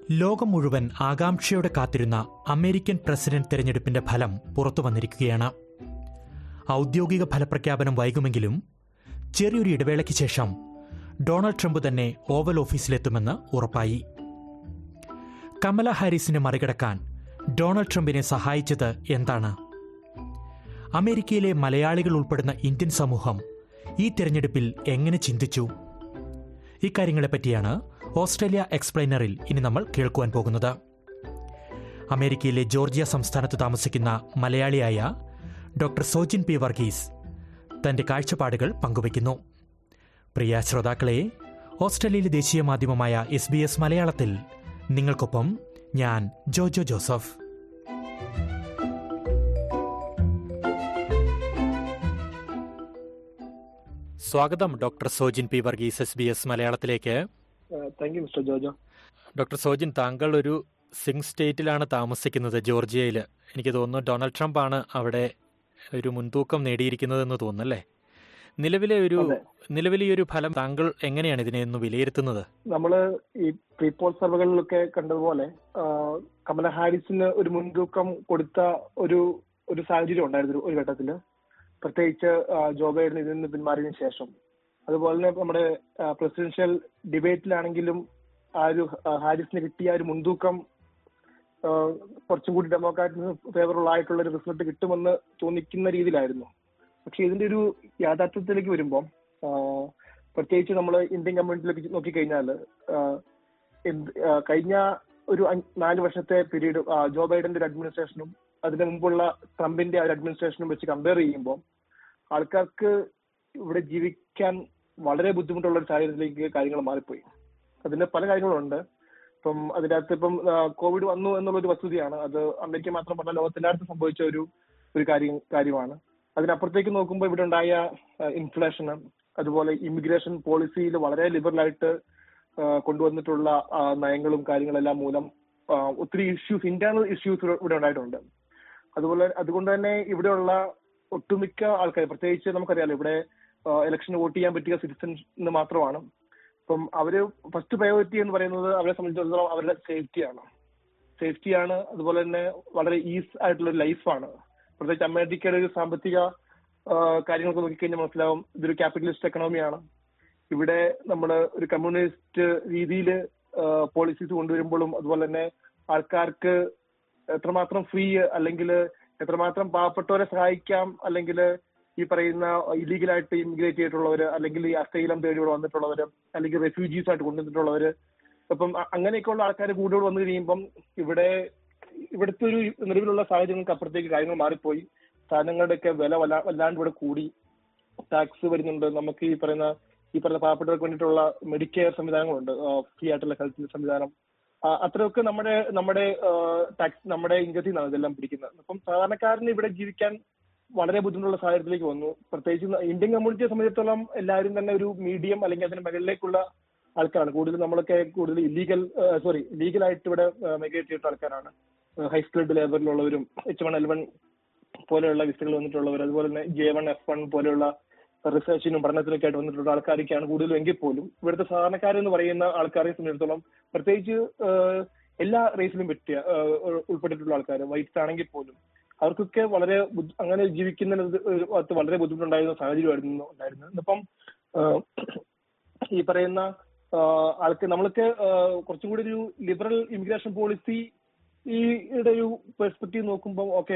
ലോകം മുഴുവൻ ആകാംക്ഷയോടെ കാത്തിരുന്ന അമേരിക്കൻ പ്രസിഡന്റ് തെരഞ്ഞെടുപ്പിന്റെ ഫലം പുറത്തു വന്നിരിക്കുകയാണ് ഔദ്യോഗിക ഫലപ്രഖ്യാപനം വൈകുമെങ്കിലും ചെറിയൊരു ഇടവേളയ്ക്ക് ശേഷം ഡൊണാൾഡ് ട്രംപ് തന്നെ ഓവൽ ഓഫീസിലെത്തുമെന്ന് ഉറപ്പായി കമല ഹാരിസിനെ മറികടക്കാൻ ഡൊണാൾഡ് ട്രംപിനെ സഹായിച്ചത് എന്താണ് അമേരിക്കയിലെ മലയാളികൾ ഉൾപ്പെടുന്ന ഇന്ത്യൻ സമൂഹം ഈ തെരഞ്ഞെടുപ്പിൽ എങ്ങനെ ചിന്തിച്ചു ഇക്കാര്യങ്ങളെപ്പറ്റിയാണ് ഓസ്ട്രേലിയ എക്സ്പ്ലെയിനറിൽ ഇനി നമ്മൾ കേൾക്കുവാൻ പോകുന്നത് അമേരിക്കയിലെ ജോർജിയ സംസ്ഥാനത്ത് താമസിക്കുന്ന മലയാളിയായ ഡോക്ടർ സോജിൻ പി വർഗീസ് തന്റെ കാഴ്ചപ്പാടുകൾ പങ്കുവയ്ക്കുന്നു പ്രിയ ശ്രോതാക്കളെ ഓസ്ട്രേലിയയിലെ ദേശീയ മാധ്യമമായ എസ് ബി എസ് മലയാളത്തിൽ നിങ്ങൾക്കൊപ്പം ഞാൻ ജോജോ ജോസഫ് സ്വാഗതം doctor Sojin P Varghese S B S മലയാളത്തിലേക്ക് thank you mister Jojo doctor Sojin താങ്കൾ ഒരു സിംഗ് സ്റ്റേറ്റിലാണ് താമസിക്കുന്നത് ജോർജിയയിൽ എനിക്ക് തോന്നുന്നു ഡൊണാൾഡ് ട്രംപ് ആണ് അവിടെ ഒരു മുൻതൂക്കം നേടിയിരിക്കുന്നതെന്ന് തോന്നുന്നല്ലേ നിലവിലെ ഒരു അതെ. നിലവിലെ ഈ ഒരു ഫലം താങ്കൾ എങ്ങനെയാണ് ഇതിനെ ഒന്ന് വിലയിരുത്തുന്നത് നമ്മള് ഈ പ്രീപോൾ സർവേകളിലൊക്കെ കണ്ടതുപോലെ ആ, കമല ഹാരിസിന് ഒരു മുൻതൂക്കം കൊടുത്ത ഒരു ഒരു സാഹചര്യം ഉണ്ടായിരുന്നു ഒരു ഘട്ടത്തില് പ്രത്യേകിച്ച് ആ, ജോ ബൈഡൻ ഇതിൽ നിന്ന് പിന്മാറിയതിനു ശേഷം അതുപോലെ തന്നെ നമ്മുടെ പ്രസിഡൻഷ്യൽ ഡിബേറ്റിലാണെങ്കിലും ആ ഒരു ആ, ഹാരിസിന് കിട്ടിയ ആ ഒരു മുൻതൂക്കം ആ, കുറച്ചും കൂടി ഡെമോക്രാറ്റിന് ഫേവറബിൾ ആയിട്ടുള്ള ഒരു റിസൾട്ട് കിട്ടുമെന്ന് തോന്നിക്കുന്ന രീതിയിലായിരുന്നു പക്ഷെ ഇതിന്റെ ഒരു യാഥാർത്ഥ്യത്തിലേക്ക് വരുമ്പോൾ പ്രത്യേകിച്ച് നമ്മൾ ഇന്ത്യൻ കമ്മ്യൂണിറ്റിയിലേക്ക് നോക്കിക്കഴിഞ്ഞാൽ കഴിഞ്ഞ ഒരു അഞ്ച് നാല് വർഷത്തെ പീരീഡ് ജോ ബൈഡന്റെ ഒരു അഡ്മിനിസ്ട്രേഷനും അതിന് മുമ്പുള്ള ട്രംപിന്റെ ആ ഒരു അഡ്മിനിസ്ട്രേഷനും വെച്ച് കമ്പയർ ചെയ്യുമ്പോൾ ആൾക്കാർക്ക് ഇവിടെ ജീവിക്കാൻ വളരെ ബുദ്ധിമുട്ടുള്ള ഒരു സാഹചര്യത്തിലേക്ക് കാര്യങ്ങൾ മാറിപ്പോയി അതിന് പല കാര്യങ്ങളുണ്ട് ഇപ്പം അതിനകത്ത് ഇപ്പം കോവിഡ് വന്നു എന്നുള്ള ഒരു വസ്തുതയാണ് അത് അമേരിക്ക മാത്രം പറഞ്ഞ ലോകത്തെല്ലായിടത്തും സംഭവിച്ച ഒരു ഒരു കാര്യം കാര്യമാണ് അതിനപ്പുറത്തേക്ക് നോക്കുമ്പോൾ ഇവിടെ ഉണ്ടായ ഇൻഫ്ലേഷന് അതുപോലെ ഇമിഗ്രേഷൻ പോളിസിയിൽ വളരെ ലിബറൽ ആയിട്ട് ആ, കൊണ്ടുവന്നിട്ടുള്ള ആ, നയങ്ങളും കാര്യങ്ങളെല്ലാം മൂലം ആ, ഒത്തിരി ഇഷ്യൂസ് ഇന്റേണൽ ഇഷ്യൂസ് ഇവിടെ ഉണ്ടായിട്ടുണ്ട് അതുപോലെ അതുകൊണ്ട് തന്നെ ഇവിടെയുള്ള ഒട്ടുമിക്ക ആൾക്കാർ പ്രത്യേകിച്ച് നമുക്കറിയാലോ ഇവിടെ ഇലക്ഷൻ വോട്ട് ചെയ്യാൻ പറ്റിയ സിറ്റിസൺസ് മാത്രമാണ് അപ്പം അവര് ഫസ്റ്റ് പ്രയോറിറ്റി എന്ന് പറയുന്നത് അവരെ സംബന്ധിച്ചിടത്തോളം അവരുടെ സേഫ്റ്റിയാണ് സേഫ്റ്റിയാണ് അതുപോലെ തന്നെ വളരെ ഈസ് ആയിട്ടുള്ള ഒരു ലൈഫാണ് പ്രത്യേകിച്ച് അമേരിക്കയുടെ ഒരു സാമ്പത്തിക ആ, കാര്യങ്ങളൊക്കെ നോക്കിക്കഴിഞ്ഞാൽ മനസ്സിലാവും ഇതൊരു ക്യാപിറ്റലിസ്റ്റ് എക്കണോമിയാണ് ഇവിടെ നമ്മൾ ഒരു കമ്മ്യൂണിസ്റ്റ് രീതിയിൽ പോളിസീസ് കൊണ്ടുവരുമ്പോഴും അതുപോലെ തന്നെ ആൾക്കാർക്ക് എത്രമാത്രം ഫ്രീ അല്ലെങ്കിൽ എത്രമാത്രം പാവപ്പെട്ടവരെ സഹായിക്കാം അല്ലെങ്കിൽ ഈ പറയുന്ന ഇല്ലീഗലായിട്ട് ഇമിഗ്രേറ്റ് ചെയ്തിട്ടുള്ളവര് അല്ലെങ്കിൽ ഈ അസ്ഥൈലം തേടി ഇവിടെ വന്നിട്ടുള്ളവര് അല്ലെങ്കിൽ റെഫ്യൂജീസ് ആയിട്ട് കൊണ്ടുവന്നിട്ടുള്ളവര് അപ്പം അ- അങ്ങനെയൊക്കെയുള്ള ആൾക്കാർ കൂടുതൽ വന്നു കഴിയുമ്പം ഇവിടെ ഇവിടുത്തെ ഒരു നിലവിലുള്ള സാഹചര്യങ്ങൾക്ക് അപ്പുറത്തേക്ക് കാര്യങ്ങൾ മാറിപ്പോയി സാധനങ്ങളുടെയൊക്കെ വില വല്ല- വല്ലാണ്ട് ഇവിടെ കൂടി ടാക്സ് വരുന്നുണ്ട് നമുക്ക് ഈ പറയുന്ന ഈ പറയുന്ന പാവപ്പെട്ടവർക്ക് വേണ്ടിയിട്ടുള്ള മെഡിക്കെയർ സംവിധാനങ്ങളുണ്ട് ഫ്രീ ആയിട്ടുള്ള ഹെൽത്ത് സംവിധാനം ആ, അത്രയൊക്കെ നമ്മുടെ നമ്മുടെ ടാക്സ് നമ്മുടെ ഇൻകത്തിൽ നിന്നാണ് ഇതെല്ലാം പിടിക്കുന്നത് അപ്പം സാധാരണക്കാരന് ഇവിടെ ജീവിക്കാൻ വളരെ ബുദ്ധിമുട്ടുള്ള സാഹചര്യത്തിലേക്ക് വന്നു പ്രത്യേകിച്ച് ന- ഇന്ത്യൻ കമ്മ്യൂണിറ്റിയെ സംബന്ധിച്ചിടത്തോളം എല്ലാവരും തന്നെ ഒരു മീഡിയം അല്ലെങ്കിൽ അതിന് മുകളിലേക്കുള്ള ആൾക്കാരാണ് കൂടുതൽ നമ്മളൊക്കെ കൂടുതൽ ഇല്ലീഗൽ സോറി ലീഗലായിട്ട് ഇവിടെ മൈഗ്രേറ്റ് ചെയ്തിട്ടുള്ള ആൾക്കാരാണ് ഹൈ സ്കിൽഡ് ലേബറിലുള്ളവരും എച്ച് വൺ എൽ വൺ പോലെയുള്ള വിസകൾ വന്നിട്ടുള്ളവർ അതുപോലെ തന്നെ ജെ വൺ എഫ് വൺ പോലെയുള്ള റിസർച്ചിനും പഠനത്തിനൊക്കെ ആയിട്ട് വന്നിട്ടുള്ള ആൾക്കാരൊക്കെയാണ് കൂടുതലും എങ്കിൽ പോലും ഇവിടുത്തെ സാധാരണക്കാരെന്ന് പറയുന്ന ആൾക്കാരെ സംബന്ധിച്ചിടത്തോളം പ്രത്യേകിച്ച് ആഹ്, എല്ലാ റേസിലും പറ്റിയ ആഹ്, ഉൾപ്പെട്ടിട്ടുള്ള ആൾക്കാർ വൈറ്റ്സ് ആണെങ്കിൽ പോലും അവർക്കൊക്കെ വളരെ ബുദ്ധി- അങ്ങനെ ജീവിക്കുന്നതിന് ഒരു ഭാഗത്ത് വളരെ ബുദ്ധിമുട്ടുണ്ടായിരുന്ന സാഹചര്യമായിരുന്നു ഉണ്ടായിരുന്നത് ഇന്നിപ്പം ആഹ്, ഈ പറയുന്ന ആഹ്, ആൾക്ക് നമ്മളൊക്കെ ആഹ്, കുറച്ചും കൂടി ഒരു ലിബറൽ ഇമിഗ്രേഷൻ പോളിസി ഈ യുടെ ഒരു പെർസ്പെക്റ്റീവ് നോക്കുമ്പോൾ ഓക്കെ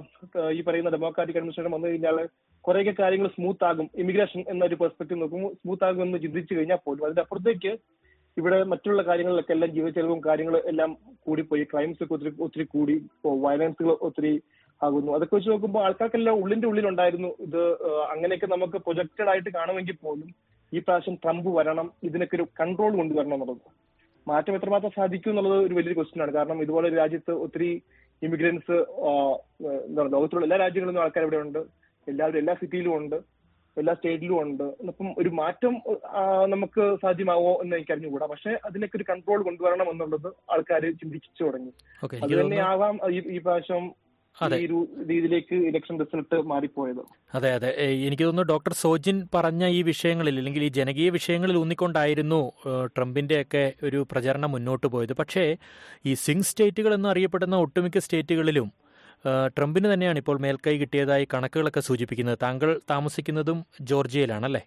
ഈ പറയുന്ന ഡെമോക്രാറ്റിക് അഡ്മിനിസ്ട്രേഷൻ വന്നു കഴിഞ്ഞാൽ കുറേയൊക്കെ കാര്യങ്ങൾ സ്മൂത്ത് ആകും ഇമിഗ്രേഷൻ എന്നൊരു പെർസ്പെക്റ്റീവ് നോക്കുമ്പോൾ സ്മൂത്ത് ആകും എന്ന് ചിന്തിച്ചു കഴിഞ്ഞാൽ പോലും അതിന്റെ അപ്പുറത്തേക്ക് ഇവിടെ മറ്റുള്ള കാര്യങ്ങളിലൊക്കെ എല്ലാം ജീവചെലവും കാര്യങ്ങൾ എല്ലാം കൂടിപ്പോയി ക്രൈംസ് ഒക്കെ ഒത്തിരി ഒത്തിരി കൂടി വയലൻസുകൾ ഒത്തിരി ആകുന്നു അതൊക്കെ വെച്ച് നോക്കുമ്പോൾ ആൾക്കാർക്കെല്ലാം ഉള്ളിന്റെ ഉള്ളിലുണ്ടായിരുന്നു ഇത് ആ, അങ്ങനെയൊക്കെ നമുക്ക് പ്രൊജക്റ്റഡ് ആയിട്ട് കാണുമെങ്കിൽ പോലും ഈ പ്രാവശ്യം ട്രംപ് വരണം ഇതിനൊക്കെ ഒരു കൺട്രോൾ കൊണ്ടുവരണം എന്നുള്ളത് മാറ്റം എത്രമാത്രം സാധിക്കും എന്നുള്ളത് ഒരു വലിയൊരു ക്വസ്റ്റ്യൻ ആണ് കാരണം ഇതുപോലെ ഒരു രാജ്യത്ത് ഒത്തിരി ഇമിഗ്രൻസ് എന്താ പറയുക ലോകത്തുള്ള എല്ലാ രാജ്യങ്ങളിൽ നിന്നും ആൾക്കാർ ഇവിടെ ഉണ്ട് എല്ലാവരും എല്ലാ സിറ്റിയിലും ഉണ്ട് എല്ലാ സ്റ്റേറ്റിലും ഉണ്ട് അപ്പം ഒരു മാറ്റം ആ, നമുക്ക് സാധ്യമാവോ എന്ന് എനിക്ക് അറിഞ്ഞുകൂടാ പക്ഷെ അതിനൊക്കെ ഒരു കൺട്രോൾ കൊണ്ടുവരണം എന്നുള്ളത് ആൾക്കാർ ചിന്തിച്ചു തുടങ്ങി ഓക്കെ അത് എനിക്ക് തന്നെ തോന്നുന്നു ആവാം ഈ ഈ പ്രാവശ്യം അതെ. ഈ ഒരു രീതിയിലേക്ക് ഇലക്ഷൻ റിസൾട്ട് മാറിപ്പോയത് അതെ അതെ ഏ, എനിക്ക് തോന്നുന്നു ഡോക്ടർ സോജിൻ പറഞ്ഞ ഈ വിഷയങ്ങളിൽ അല്ലെങ്കിൽ ഈ ജനകീയ വിഷയങ്ങളിൽ ഊന്നിക്കൊണ്ടായിരുന്നു ഏ, ട്രംപിന്റെയൊക്കെ ഒരു പ്രചരണം മുന്നോട്ട് പോയത് പക്ഷേ ഈ സ്വിംഗ് സ്റ്റേറ്റുകൾ എന്ന് അറിയപ്പെടുന്ന ഒട്ടുമിക്ക സ്റ്റേറ്റുകളിലും ഏ, ട്രംപിന് തന്നെയാണ് ഇപ്പോൾ മേൽക്കൈ കിട്ടിയതായി കണക്കുകളൊക്കെ സൂചിപ്പിക്കുന്നത് താങ്കൾ താമസിക്കുന്നതും ജോർജിയയിലാണല്ലേ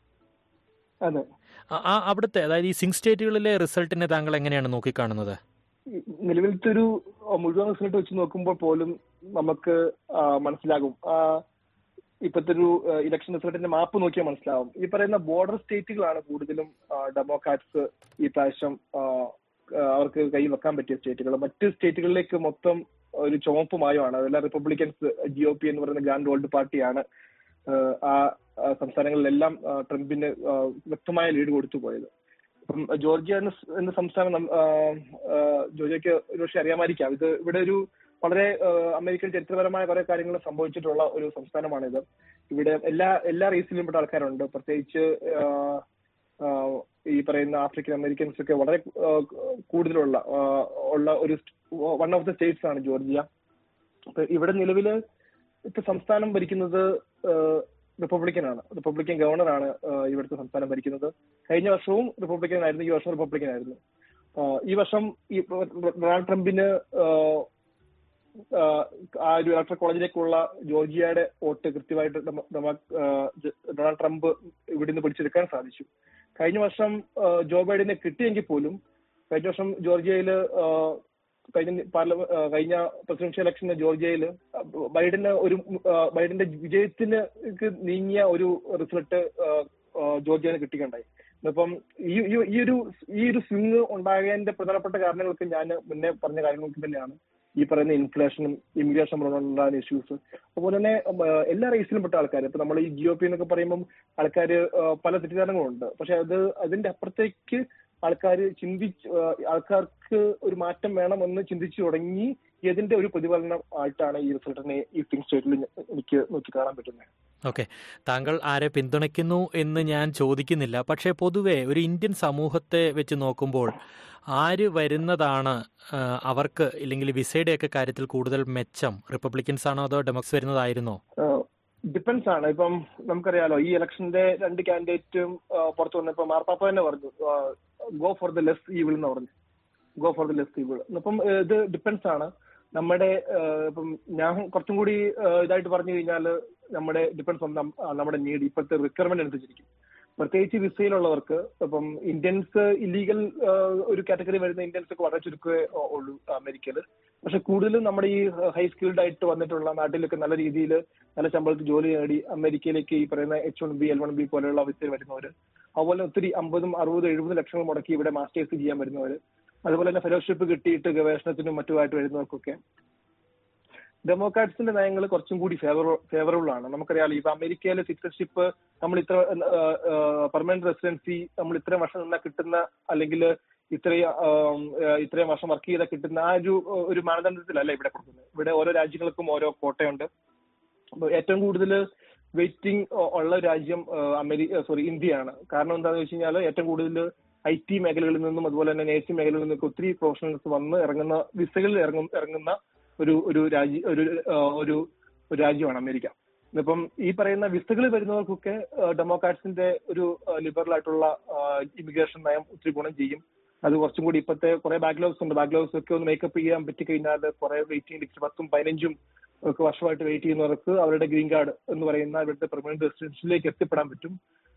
അതെ ആ- ആ അവിടുത്തെ അതായത് ഈ സ്വിംഗ് സ്റ്റേറ്റുകളിലെ റിസൾട്ടിനെ താങ്കൾ എങ്ങനെയാണ് നോക്കിക്കാണുന്നത് ഈ നിലവിലത്തെ ഒരു അഹ് മുഴുവൻ റിസൾട്ട് വെച്ച് നോക്കുമ്പോൾ പോലും നമുക്ക് ആ, മനസ്സിലാകും ആ, ഇപ്പോഴത്തെ ഒരു ഇലക്ഷൻ റിസൾട്ടിന്റെ മാപ്പ് നോക്കിയാൽ മനസ്സിലാവും ഈ പറയുന്ന ബോർഡർ സ്റ്റേറ്റുകളാണ് കൂടുതലും ഡെമോക്രാറ്റ്സ് ഈ പ്രാവശ്യം ആ, ആ, അവർക്ക് കൈ വെക്കാൻ പറ്റിയ സ്റ്റേറ്റുകൾ മറ്റ് സ്റ്റേറ്റുകളിലേക്ക് മൊത്തം ഒരു ചുവപ്പുമായുമാണ് അതെല്ലാം റിപ്പബ്ലിക്കൻസ് ജി ഒ പി എന്ന് പറയുന്ന ഗ്രാൻഡ് ഓൾഡ് പാർട്ടിയാണ് ആ, ആ ആ, സംസ്ഥാനങ്ങളിലെല്ലാം ആ, ട്രംപിന് ആ, വ്യക്തമായ ലീഡ് കൊടുത്തു പോയത് ഇപ്പം ജോർജിയ എന്ന സ് എന്ന സംസ്ഥാനം നം- ആ, ആ, ജോർജിയക്ക് ഒരുപക്ഷെ അറിയാമായിരിക്കാം ഇത് ഇവിടെ ഒരു വളരെ ആ, അമേരിക്കൻ ചരിത്രപരമായ കുറെ കാര്യങ്ങൾ സംഭവിച്ചിട്ടുള്ള ഒരു സംസ്ഥാനമാണിത് ഇവിടെ എല്ലാ എല്ലാ റേസിലും പെട്ട ആൾക്കാരുണ്ട് പ്രത്യേകിച്ച് ആ, ആ, ഈ പറയുന്ന ആഫ്രിക്കൻ അമേരിക്കൻസ് ഒക്കെ വളരെ ആ, കൂടുതലുള്ള ആ, ഉള്ള ഒരു വൺ ഓഫ് ദ സ്റ്റേറ്റ്സ് ആണ് ജോർജിയ അപ്പൊ ഇവിടെ നിലവില് ഇപ്പൊ സംസ്ഥാനം ഭരിക്കുന്നത് റിപ്പബ്ലിക്കൻ ആണ് റിപ്പബ്ലിക്കൻ ഗവർണറാണ് ആഹ് ഇവിടുത്തെ സംസ്ഥാനം ഭരിക്കുന്നത് കഴിഞ്ഞ വർഷവും റിപ്പബ്ലിക്കൻ ആയിരുന്നു ഈ വർഷം റിപ്പബ്ലിക്കൻ ആയിരുന്നു ആഹ് ഈ വർഷം ഈ ഡൊണാൾഡ് ട്രംപിന് ആഹ് ആഹ് ആ ഒരു ഇലക്ട്രൽ കോളേജിലേക്കുള്ള ജോർജിയയുടെ വോട്ട് കൃത്യമായിട്ട് ഡെമോ- ഡെമോ- ആഹ് ജ- ഡൊണാൾഡ് ട്രംപ് ഇവിടെ നിന്ന് പിടിച്ചെടുക്കാൻ സാധിച്ചു കഴിഞ്ഞ വർഷം ആഹ് ജോ ബൈഡനെ കിട്ടിയെങ്കിൽ പോലും കഴിഞ്ഞ വർഷം ജോർജിയയില് ആഹ് കഴിഞ്ഞ പാർലമെന്റ് കഴിഞ്ഞ പ്രസിഡൻഷ്യൽ ഇലക്ഷന് ജോർജിയയില് ബൈഡന് ഒരു ആഹ് ബൈഡന്റെ വിജയത്തിന് ക്ക് നീങ്ങിയ ഒരു റിസൾട്ട് ജോർജിയന് കിട്ടിയിട്ടുണ്ടായി ഇപ്പം ഈ ഈ- ഈ ഒരു ഈ ഒരു സ്വിങ് ഉണ്ടായതിന്റെ പ്രധാനപ്പെട്ട കാരണങ്ങൾക്ക് ഞാൻ മുന്നേ പറഞ്ഞ കാര്യങ്ങൾക്ക് തന്നെയാണ് ഈ പറയുന്ന ഇൻഫ്ലേഷനും ഇമിഗ്രേഷൻ ഉണ്ടാകുന്ന ഇഷ്യൂസ് അതുപോലെ തന്നെ ഉം, ആ, എല്ലാ റേസിലും പെട്ട ആൾക്കാർ ഇപ്പൊ നമ്മൾ ഈ ജിയോ പി എന്നൊക്കെ പറയുമ്പോൾ ആൾക്കാർ പല തെറ്റിദ്ധാരണകളുണ്ട് പക്ഷെ അത് അതിന്റെ അപ്പുറത്തേക്ക് ആൾക്കാർ ചിന്തിച്ച് ആ, ആൾക്കാർക്ക് ഒരു മാറ്റം വേണമെന്ന് ചിന്തിച്ചു തുടങ്ങി ഇതിന്റെ ഒരു പ്രതിഫലനം ആയിട്ടാണ് ഈ റിസൾട്ടിനെ ഈ പിങ്ക് സ്റ്റേറ്റിൽ എനിക്ക് നോക്കി കാണാൻ പറ്റുന്നത് ഓക്കെ താങ്കൾ ആരെ പിന്തുണയ്ക്കുന്നു എന്ന് ഞാൻ ചോദിക്കുന്നില്ല പക്ഷേ പൊതുവെ ഒരു ഇന്ത്യൻ സമൂഹത്തെ വെച്ച് നോക്കുമ്പോൾ ആര് വരുന്നതാണ് ആ, അവർക്ക് ഇല്ലെങ്കിൽ വിസയുടെയൊക്കെ കാര്യത്തിൽ കൂടുതൽ മെച്ചം റിപ്പബ്ലിക്കൻസ് ആണോ അതോ ഡെമോക്സ് വരുന്നതായിരുന്നോ ഡിപ്പെൻസ് ആണ് ഇപ്പം നമുക്കറിയാലോ ഈ ഇലക്ഷന്റെ രണ്ട് കാൻഡിഡേറ്റും പുറത്തു വന്നപ്പോ മാർപ്പാപ്പ തന്നെ പറഞ്ഞു go for the less evil എന്ന് പറഞ്ഞു go for the less evil അപ്പം ഏഹ്, ഇത് ഡിപ്പെൻസ് ആണ് നമ്മുടെ ഏഹ്, ഇപ്പം ഞാൻ കുറച്ചും കൂടി ഏഹ്, ഇതായിട്ട് പറഞ്ഞു കഴിഞ്ഞാൽ നമ്മുടെ ഡിപ്പെൻസ് ഓൺ നമ്മുടെ നീഡ് ഇപ്പോഴത്തെ റിക്വയർമെന്റ് അനുസരിച്ചിരിക്കും പ്രത്യേകിച്ച് വിസയിലുള്ളവർക്ക് ഇപ്പം ഇന്ത്യൻസ് ഇല്ലീഗൽ ഒരു കാറ്റഗറി വരുന്ന ഇന്ത്യൻസ് ഒക്കെ വളരെ ചുരുക്കമേ ഏഹ്, ഉള്ളൂ അമേരിക്കയിൽ പക്ഷെ കൂടുതലും നമ്മുടെ ഈ ഹൈ സ്കിൽഡ് ആയിട്ട് വന്നിട്ടുള്ള നാട്ടിലൊക്കെ നല്ല രീതിയിൽ നല്ല ശമ്പളത്തിൽ ജോലി നേടി അമേരിക്കയിലേക്ക് ഈ പറയുന്ന H one B L one B പോലെയുള്ള വിസയിൽ വരുന്നവര് അതുപോലെ ഒത്തിരി അമ്പതും അറുപതും എഴുപതും ലക്ഷങ്ങൾ മുടക്കി ഇവിടെ മാസ്റ്റേഴ്സ് ചെയ്യാൻ വരുന്നവര് അതുപോലെ തന്നെ ഫെലോഷിപ്പ് കിട്ടിയിട്ട് ഗവേഷണത്തിനും മറ്റുമായിട്ട് വരുന്നവർക്കൊക്കെ ഡെമോക്രാറ്റ്സിന്റെ നയങ്ങൾ കുറച്ചും കൂടി ഫേവർ ഫേവറബിൾ ആണ് നമുക്കറിയാലോ ഇപ്പൊ അമേരിക്കയിലെ സിറ്റിസൺഷിപ്പ് നമ്മൾ ഇത്ര പെർമനന്റ് റെസിഡൻസി നമ്മൾ ഇത്രയും വർഷം നിന്നാൽ കിട്ടുന്ന അല്ലെങ്കിൽ ഇത്രയും ആം, ഏഹ്, ഇത്രയും വർഷം വർക്ക് ചെയ്താൽ കിട്ടുന്ന ആ ഒരു ഒരു മാനദണ്ഡത്തിലല്ല ഇവിടെ കൊടുക്കുന്നത് ഇവിടെ ഓരോ രാജ്യങ്ങൾക്കും ഓരോ കോട്ടയുണ്ട് അപ്പൊ ഏറ്റവും കൂടുതൽ വെയിറ്റിംഗ് ഉള്ള രാജ്യം അമേരിക്ക സോറി ഇന്ത്യയാണ് കാരണം എന്താണെന്ന് വെച്ച് കഴിഞ്ഞാൽ ഏറ്റവും കൂടുതൽ ഐ ടി മേഖലകളിൽ നിന്നും അതുപോലെ തന്നെ നേഴ്സിംഗ് മേഖലകളിൽ നിന്നൊക്കെ ഒത്തിരി പ്രൊഫഷണൽസ് വന്ന് ഇറങ്ങുന്ന വിസകളിൽ ഇറങ്ങും ഇറങ്ങുന്ന ഒരു ഒരു രാജ്യ ഒരു ആ, ഒരു ഒരു രാജ്യമാണ് അമേരിക്ക ഇപ്പം ഈ പറയുന്ന വിസകൾ വരുന്നവർക്കൊക്കെ ഡെമോക്രാറ്റ്സിന്റെ ഒരു ലിബറൽ ആയിട്ടുള്ള ഇമിഗ്രേഷൻ നയം ഒത്തിരി ഗുണം ചെയ്യും അത് കുറച്ചും കൂടി ഇപ്പോഴത്തെ കുറെ ബാക്ക്ലോഗ്സ് ഉണ്ട് ബാക്ക്ലോഗ്സ് ഒക്കെ ഒന്ന് മേക്കപ്പ് ചെയ്യാൻ പറ്റി കഴിഞ്ഞാൽ കുറെ വെയിറ്റിംഗ് ലിസ്റ്റ് പത്തും പതിനഞ്ചും ഒക്കെ വർഷമായിട്ട് വെയിറ്റ് ചെയ്യുന്നവർക്ക് അവരുടെ ഗ്രീൻ കാർഡ് എന്ന് പറയുന്ന ഇവിടുത്തെ പെർമനന്റ് റെസിഡൻഷ്യലിലേക്ക് എത്തിപ്പെടാൻ പറ്റും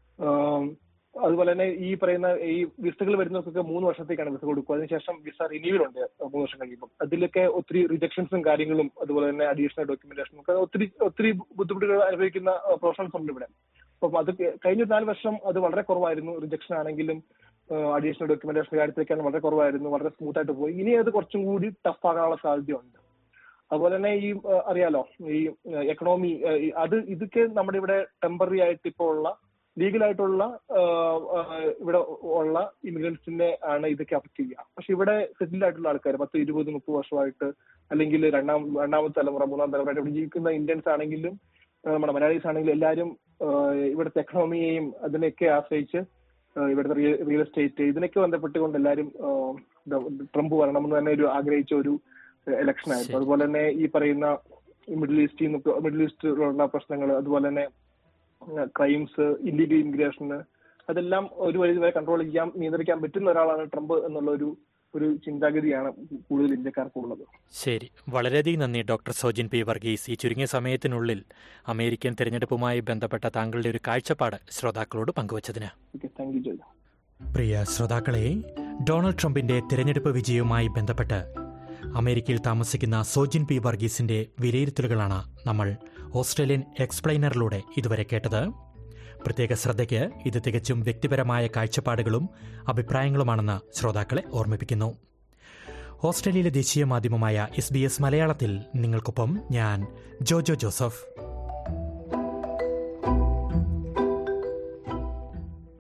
ആം, അതുപോലെ തന്നെ ഈ പറയുന്ന ഈ വിസകൾ വരുന്നവർക്കൊക്കെ മൂന്ന് വർഷത്തേക്കാണ് വിസ കൊടുക്കുക അതിനുശേഷം വിസ റിന്യൂവൽ ഉണ്ട് മൂന്ന് വർഷം കഴിയുമ്പോൾ അതിലൊക്കെ ഒത്തിരി റിജക്ഷൻസും കാര്യങ്ങളും അതുപോലെ തന്നെ അഡീഷണൽ ഡോക്യുമെന്റേഷനും ഒക്കെ ഒത്തിരി ഒത്തിരി ബുദ്ധിമുട്ടുകൾ അനുഭവിക്കുന്ന പ്രൊഫഷണൽസ് ഉണ്ട് ഇവിടെ അപ്പം അത് കഴിഞ്ഞ നാല് വർഷം അത് വളരെ കുറവായിരുന്നു റിജക്ഷൻ ആണെങ്കിലും അഡീഷണൽ ഡോക്യുമെന്റേഷൻ കാര്യത്തിലേക്കാണ് വളരെ കുറവായിരുന്നു വളരെ സ്മൂത്ത് ആയിട്ട് പോയി ഇനി അത് കുറച്ചും കൂടി ടഫ് ആകാനുള്ള സാധ്യതയുണ്ട് അതുപോലെ തന്നെ ഈ ആ, അറിയാലോ ഈ എക്കണോമി അത് ഇതൊക്കെ നമ്മുടെ ഇവിടെ ടെമ്പററി ആയിട്ട് ഇപ്പോൾ ഉള്ള ലീഗലായിട്ടുള്ള ഇവിടെ ഉള്ള ഇമിഗ്രൻസിനെ ആണ് ഇതൊക്കെ അഫക്ട് ചെയ്യുക പക്ഷെ ഇവിടെ സെറ്റിൽഡ് ആയിട്ടുള്ള ആൾക്കാർ പത്ത് ഇരുപത് മുപ്പത് വർഷമായിട്ട് അല്ലെങ്കിൽ രണ്ടാം രണ്ടാമത്തെ തലമുറ മൂന്നാം തലമുറ ഇവിടെ ജീവിക്കുന്ന ഇന്ത്യൻസ് ആണെങ്കിലും ആ, നമ്മുടെ മലയാളീസ് ആണെങ്കിലും എല്ലാവരും ആ, ഇവിടുത്തെ എക്കണോമിയെയും അതിനെയൊക്കെ ആശ്രയിച്ച് ആ, ഇവിടുത്തെ റിയൽ എസ്റ്റേറ്റ് ഇതിനൊക്കെ ബന്ധപ്പെട്ടുകൊണ്ട് എല്ലാവരും ആ, ട്രംപ് വരണമെന്ന് തന്നെ ഒരു ആഗ്രഹിച്ച ഒരു ഇലക്ഷൻ ആയിരുന്നു ശരി. അതുപോലെ തന്നെ ഈ പറയുന്ന ഈ മിഡിൽ ഈസ്റ്റിൽ നിന്ന് മിഡിൽ ഈസ്റ്റിലുള്ള പ്രശ്നങ്ങൾ അതുപോലെ തന്നെ ക്രൈംസ് ഇല്ലീഗൽ ഇമിഗ്രേഷന് അതെല്ലാം ഒരു വഴി വരെ കൺട്രോൾ ചെയ്യാൻ നിയന്ത്രിക്കാൻ പറ്റുന്ന ഒരാളാണ് ട്രംപ് എന്നുള്ള ഒരു ഒരു ചിന്താഗതിയാണ് കൂടുതൽ ഇന്ത്യക്കാർക്കുള്ളത് ശരി വളരെയധികം നന്ദി ഡോക്ടർ സോജിൻ പി വർഗീസ് ഈ ചുരുങ്ങിയ സമയത്തിനുള്ളിൽ അമേരിക്കൻ തിരഞ്ഞെടുപ്പുമായി ബന്ധപ്പെട്ട താങ്കളുടെ ഒരു കാഴ്ചപ്പാട് ശ്രോതാക്കളോട് പങ്കുവച്ചതിന് ഓക്കെ താങ്ക് യു ജോയ് പ്രിയ ശ്രോതാക്കളെ ഡൊണാൾഡ് ട്രംപിന്റെ തിരഞ്ഞെടുപ്പ് വിജയവുമായി ബന്ധപ്പെട്ട് അമേരിക്കയിൽ താമസിക്കുന്ന സോജിൻ പി വർഗീസിന്റെ വിലയിരുത്തലുകളാണ് നമ്മൾ ഓസ്ട്രേലിയൻ എക്സ്പ്ലെയിനറിലൂടെ ഇതുവരെ കേട്ടത് പ്രത്യേക ശ്രദ്ധയ്ക്ക് ഇത് തികച്ചും വ്യക്തിപരമായ കാഴ്ചപ്പാടുകളും അഭിപ്രായങ്ങളുമാണെന്ന് ശ്രോതാക്കളെ ഓർമ്മിപ്പിക്കുന്നു ഓസ്ട്രേലിയയിലെ ദേശീയ മാധ്യമമായ എസ് ബി എസ് മലയാളത്തിൽ നിങ്ങൾക്കൊപ്പം ഞാൻ ജോജോ ജോസഫ്